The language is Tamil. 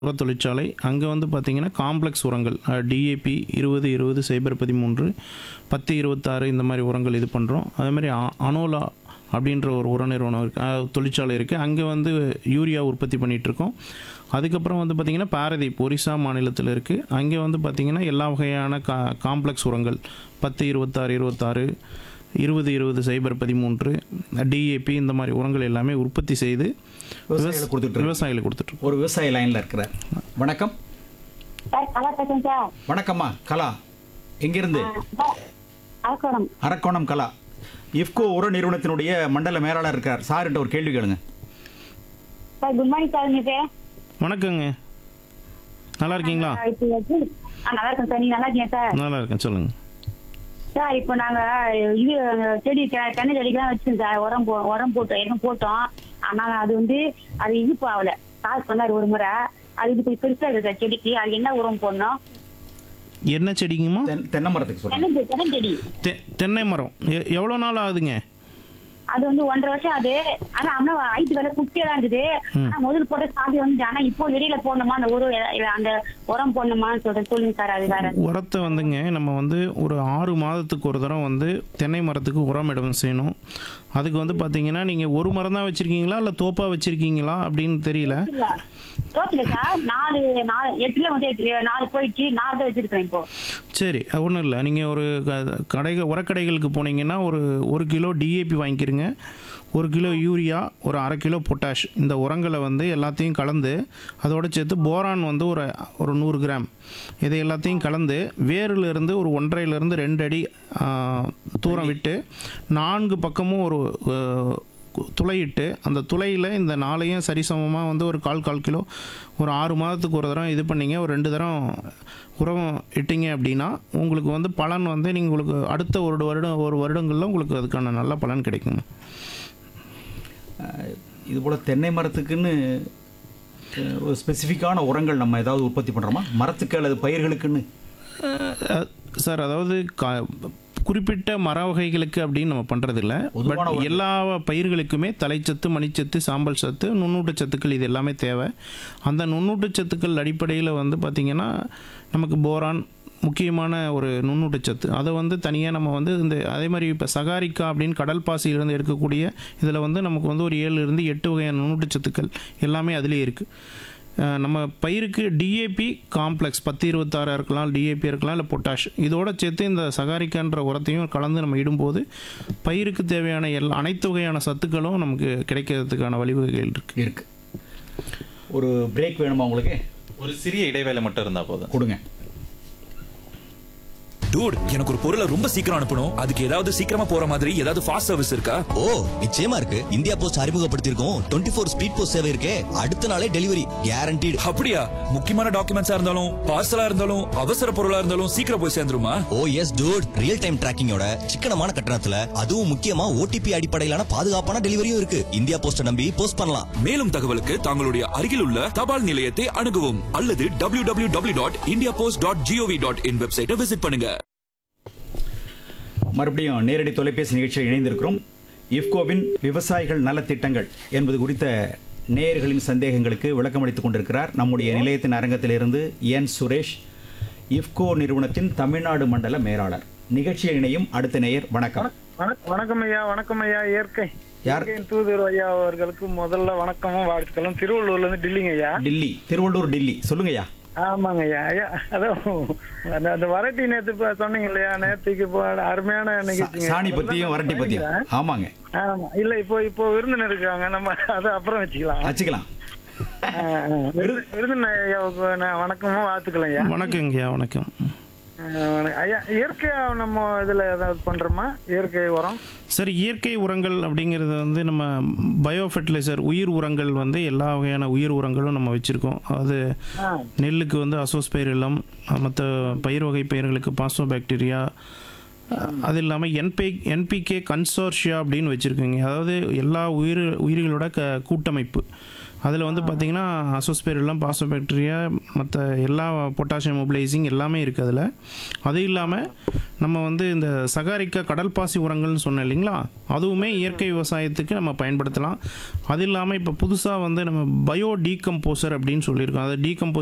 உர தொழிற்சாலை அங்கே வந்து பார்த்திங்கன்னா காம்ப்ளெக்ஸ் உரங்கள் டிஏபி இருபது இருபது சைபர் பதிமூன்று பத்து இருபத்தாறு இந்த மாதிரி உரங்கள் இது பண்ணுறோம் அதே மாதிரி அ- அனோலா அப்படின்ற ஒரு உர நிறுவனம் இருக்குது தொழிற்சாலை இருக்குது அங்கே வந்து யூரியா உற்பத்தி பண்ணிகிட்ருக்கோம் அதுக்கப்புறம் வந்து பார்த்திங்கன்னா பாரதீப் ஒரிசா மாநிலத்தில் இருக்குது அங்கே வந்து பார்த்திங்கன்னா எல்லா வகையான கா காம்ப்ளெக்ஸ் உரங்கள் பத்து இருபத்தாறு இருபத்தாறு இருபது இருபது சைபர் பதிமூன்று டிஏபி இந்த மாதிரி உரங்கள் எல்லாமே உற்பத்தி செய்து விவசாயிகளுக்கு கொடுத்துட்டு இருக்கு. விவசாயிகளுக்கு கொடுத்துட்ருக்கோம் ஒரு விவசாய லைன்ல இருக்கிறார் வணக்கம் சார் நல்லா பேசுங்க சார் வணக்கம்மா கலா எங்கிருந்து சார் அரக்கோணம் அரக்கோணம் கலா இஃப்கோ உர நிறுவனத்தினுடைய மண்டல மேலாளர் இருக்கார் சார்கிட்ட ஒரு கேள்வி கேளுங்க சார் குட் மார்னிங் சார் உங்களுக்கு வணக்கங்க நல்லா இருக்கீங்களா இப்போ வந்து ஆ, நல்லா இருக்கேன் சார் நீங்க நல்லா இருக்கீங்க சார் நல்லா இருக்கேன் சொல்லுங்கள் சார் இப்போ நாங்க இது செடி தெ- தென்னை செடிக்கெல்லாம் வச்சிருக்கோம் சார் உரம் போ உரம் போட்டோம் எதுவும் போட்டோம் ஆனா அது வந்து அது இனிப்பு ஆகல சார் சொன்னார் ஒரு முறை அது இது கொஞ்சம் பெருசா இருக்கு சார் செடிக்கு அது என்ன உரம் போடணும் என்ன செடிங்கம்மா தென்- தென்னை மரத்துக்கு சொல்லுங்க தென்னை செ- தென்னை செடி தெ தென்னை மரம் எ- எவ்வளோ நாள் ஆகுதுங்க அது வந்து ஒன்றரை வருஷம் அது ஆனா ஆனா ஐட்டு வேலை குட்டியா தான் இருக்குது ஆனா முதல் போட்ட சாதி வந்து ஆனா இப்போ வெளியில போடணுமா அந்த ஒரு அந்த உரம் போடணுமான்னு சொல்றேன் சொல்லுங்க சார் அது வேற உரத்தை வந்துங்க நம்ம வந்து ஒரு ஆறு மாதத்துக்கு ஒரு தரம் வந்து தென்னை மரத்துக்கு உரம் இடம் செய்யணும் அதுக்கு வந்து பார்த்தீங்கன்னா நீங்கள் ஒரு மரம் தான் வச்சுருக்கீங்களா இல்லை தோப்பாக வச்சுருக்கீங்களா அப்படின்னு தெரியல இல்ல தோத்துல சார் நாலு நாலு எட்டுல வந்து எட்டு- நாலு போயிடுச்சு நாலு தான் வச்சிருக்கேன் இப்போ சரி ஒன்றும் இல்லை நீங்கள் ஒரு க- கடைகள் உரக்கடைகளுக்கு போனீங்கன்னா ஒரு ஒரு கிலோ டிஏபி வாங்கிக்கிறங்க ஒரு கிலோ யூரியா ஒரு அரை கிலோ பொட்டாஷ் இந்த உரங்களை வந்து எல்லாத்தையும் கலந்து அதோட சேர்த்து போரான் வந்து ஒரு ஒரு நூறு கிராம் இதை எல்லாத்தையும் கலந்து வேரில் இருந்து ஒரு ஒன்றரைலேருந்து ரெண்டு அடி ஆ, தூரம் விட்டு நான்கு பக்கமும் ஒரு ஆ, கு- துளையிட்டு அந்த துளையில் இந்த நாளையும் சரிசமமாக வந்து ஒரு கால் கால் கிலோ ஒரு ஆறு மாதத்துக்கு ஒரு தரம் இது பண்ணீங்க ஒரு ரெண்டு தரம் உரம் இட்டீங்க அப்படின்னா உங்களுக்கு வந்து பலன் வந்து நீங்கள் உங்களுக்கு அடுத்த ஒரு வருடம் ஒரு வருடங்களில் உங்களுக்கு அதுக்கான நல்ல பலன் கிடைக்கும் அஹ், இது போல தென்னை மரத்துக்குன்னு அஹ், ஒரு ஸ்பெசிஃபிக்கான உரங்கள் நம்ம ஏதாவது உற்பத்தி பண்றோமா மரத்துக்கு அல்லது பயிர்களுக்குன்னு அஹ், சார் அதாவது கா குறிப்பிட்ட மர வகைகளுக்கு அப்படின்னு நம்ம பண்ணுறதில்ல பொதுவான பட் உரங்கள். எல்லா பயிர்களுக்குமே தலைச்சத்து மணிச்சத்து சாம்பல் சத்து நுண்ணூட்டச்சத்துக்கள் இது எல்லாமே தேவை அந்த நுண்ணூட்டச்சத்துக்கள் அடிப்படையில் வந்து பார்த்திங்கன்னா நமக்கு போரான் முக்கியமான ஒரு நுண்ணூட்டச்சத்து அதை வந்து தனியாக நம்ம வந்து இந்த அதே மாதிரி இப்போ சகாரிக்கா அப்படின்னு கடல் பாசியிலிருந்து எடுக்கக்கூடிய இதில் வந்து நமக்கு வந்து ஒரு ஏழுல இருந்து எட்டு வகையான நுண்ணூட்டச்சத்துக்கள் எல்லாமே அதிலே இருக்குது அஹ் நம்ம பயிருக்கு டிஏபி காம்ப்ளெக்ஸ் பத்து இருபத்தாறு இருக்கலாம் டிஏபி இருக்கலாம் இல்லை பொட்டாஷ் இதோட சேர்த்து இந்த சகாரிக்கான்ற உரத்தையும் கலந்து நம்ம இடும்போது பயிருக்கு தேவையான எல்லா அனைத்து வகையான சத்துக்களும் நமக்கு கிடைக்கிறதுக்கான வழிவகைகள் இருக்குது இருக்கு ஒரு பிரேக் வேணுமா உங்களுக்கு ஒரு சிறிய இடைவேளை மட்டும் இருந்தா போதும் கொடுங்க டூட் எனக்கு ஒரு பொருளை ரொம்ப சீக்கிரம் அனுப்பணும் அதுக்கு ஏதாவது சீக்கிரமா போற மாதிரி ஏதாவது ஃபாஸ்ட் சர்வீஸ் இருக்கா ஓ நிச்சயமா இருக்கு இந்தியா போஸ்ட் அறிமுகப்படுத்தியிருக்கோம் டுவெண்ட்டி ஃபோர் ஸ்பீட் போஸ்ட் சேவை இருக்கே அடுத்த நாளே டெலிவரி கேரண்டீடு அப்படியா முக்கியமான டாக்குமெண்ட்ஸா இருந்தாலும் பார்சலா இருந்தாலும் அவசர பொருளா இருந்தாலும் சீக்கிரம் போய் சேர்ந்துருமா oh yes dude real time டிராக்கிங்கோட சிக்கனமான கட்டணத்துல அதுவும் முக்கியமா ஓடிபி அடிப்படையிலான பாதுகாப்பான டெலிவரியும் இருக்கு இந்தியா போஸ்ட நம்பி போஸ்ட் பண்ணலாம் மேலும் தகவலுக்கு தங்களுடைய அருகில் உள்ள தபால் நிலையத்தை அணுகவும் அல்லது W W W dot India post dot GOV dot in வெப்சைட்டை விசிட் பண்ணுங்க மறுபடியும் நேரடி தொலைபேசி நிகழ்ச்சியில் இணைந்திருக்கிறோம் இஃப்கோவின் விவசாயிகள் நலத்திட்டங்கள் என்பது குறித்த நேயர்களின் சந்தேகங்களுக்கு விளக்கமளித்துக் கொண்டிருக்கிறார் நம்முடைய நிலையத்தின் அரங்கத்திலிருந்து என் சுரேஷ் இஃப்கோ நிறுவனத்தின் தமிழ்நாடு மண்டல மேலாளர் நிகழ்ச்சியில் இணையும் அடுத்த நேயர் வணக்கம் வணக்- வணக்கம் ஐயா வணக்கம் ஐயா இயற்கை யார்? இயற்கையின் தூதர் ஐயா அவர்களுக்கு முதல்ல வணக்கமும் வாழ்த்துக்களும் திருவள்ளூர்ல இருந்து டில்லிங்க ஐயா டில்லி திருவள்ளூர் டில்லி சொல்லுங்கய்யா ஆமாங்க ஐயா ஐயா அதான் அந்த அந்த வரட்டி நேத்து இப்ப சொன்னீங்க இல்லையா நேத்துக்கு இப்போ அருமையான நிகழ்ச்சிங்க சாணி பத்தியும் வரட்டி பத்தியும் ஆமாங்க ஆமா இல்ல இப்போ இப்போ விருந்தினர் இருக்காங்க நம்ம அதை அப்புறம் வச்சுக்கலாம் வச்சுக்கலாம் ஆ, ஆ. விருது- விருந்தினர் ஐயாவுக்கு நான் வணக்கமும் வாழ்த்துக்கள் ஐயா வணக்கங்கய்யா வணக்கம் ஆ, வணக்கம். ஐயா இயற்கையா நம்ம இதுல ஏதாவது பண்றோமா இயற்கை உரம் சரி இயற்கை உரங்கள் அப்படிங்கிறது வந்து நம்ம பயோ ஃபெர்டிலைசர் உயிர் உரங்கள் வந்து எல்லா வகையான உயிர் உரங்களும் நம்ம வச்சுருக்கோம் அது ஆ. நெல்லுக்கு வந்து அசோஸ்பைரிலம் மற்ற பயிர் வகை பயிர்களுக்கு பாசோ பாக்டீரியா அது இல்லாமல் என்பி என்பிகே கன்சோர்ஷியா அப்படின்னு வச்சுருக்கோங்க அதாவது எல்லா உயிர் உயிர்களோட க கூட்டமைப்பு அதில் வந்து பார்த்திங்கன்னா அசோஸ்பெரிலம் பாசோபாக்டீரியா மற்ற எல்லா பொட்டாசியம் மொபிலைசிங் எல்லாமே இருக்குது அதில் அது இல்லாமல் நம்ம வந்து இந்த சகாரிக்கா கடல் பாசி உரங்கள்னு சொன்னேன் இல்லைங்களா அதுவுமே இயற்கை விவசாயத்துக்கு நம்ம பயன்படுத்தலாம் அது இல்லாமல் இப்போ புதுசாக வந்து நம்ம பயோ டீகம்போசர் அப்படின்னு சொல்லியிருக்கோம் அதை டீகம்போஸ்